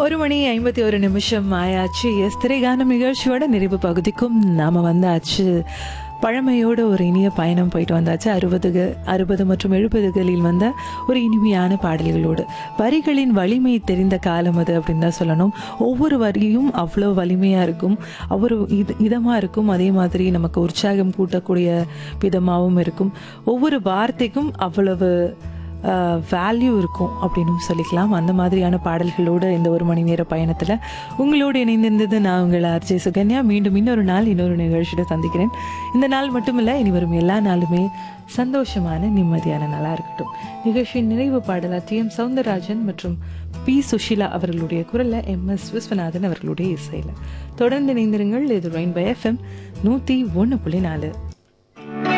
ஒரு மணி ஐம்பத்தி ஒரு நிமிஷம் ஆயாச்சு எஸ் திரைகானம் நிகழ்ச்சியோட நிறைவு பகுதிக்கும் நாம வந்தாச்சு பழமையோட ஒரு இனிய பயணம் போயிட்டு வந்தாச்சு அறுபது அறுபது மற்றும் எழுபதுகளில் வந்த ஒரு இனிமையான பாடல்களோடு வரிகளின் வலிமை தெரிந்த காலம் அது அப்படின்னு தான் சொல்லணும் ஒவ்வொரு வரியும் அவ்வளோ வலிமையாக இருக்கும் ஒவ்வொரு இது இதமாக இருக்கும் அதே மாதிரி நமக்கு உற்சாகம் கூட்டக்கூடிய விதமாகவும் இருக்கும் ஒவ்வொரு வார்த்தைக்கும் அவ்வளவு வேல்யூ இருக்கும் அப்படின்னு சொல்லிக்கலாம் அந்த மாதிரியான பாடல்களோடு இந்த ஒரு மணி நேர பயணத்தில் உங்களோடு இணைந்திருந்தது நான் உங்கள் ஆர்ஜே சுகன்யா மீண்டும் இன்னொரு நாள் இன்னொரு நிகழ்ச்சியோட சந்திக்கிறேன் இந்த நாள் மட்டும் இல்லை இனி வரும் எல்லா நாளுமே சந்தோஷமான நிம்மதியான நாளாக இருக்கட்டும் நிகழ்ச்சியின் நிறைவு பாடலா டி எம் சவுந்தரராஜன் மற்றும் பி சுஷிலா அவர்களுடைய குரலில் எம் எஸ் விஸ்வநாதன் அவர்களுடைய இசையில் தொடர்ந்து இணைந்திருங்கள் இது ரெயின் பை எஃப்எம் நூற்றி ஒன்று புள்ளி நாலு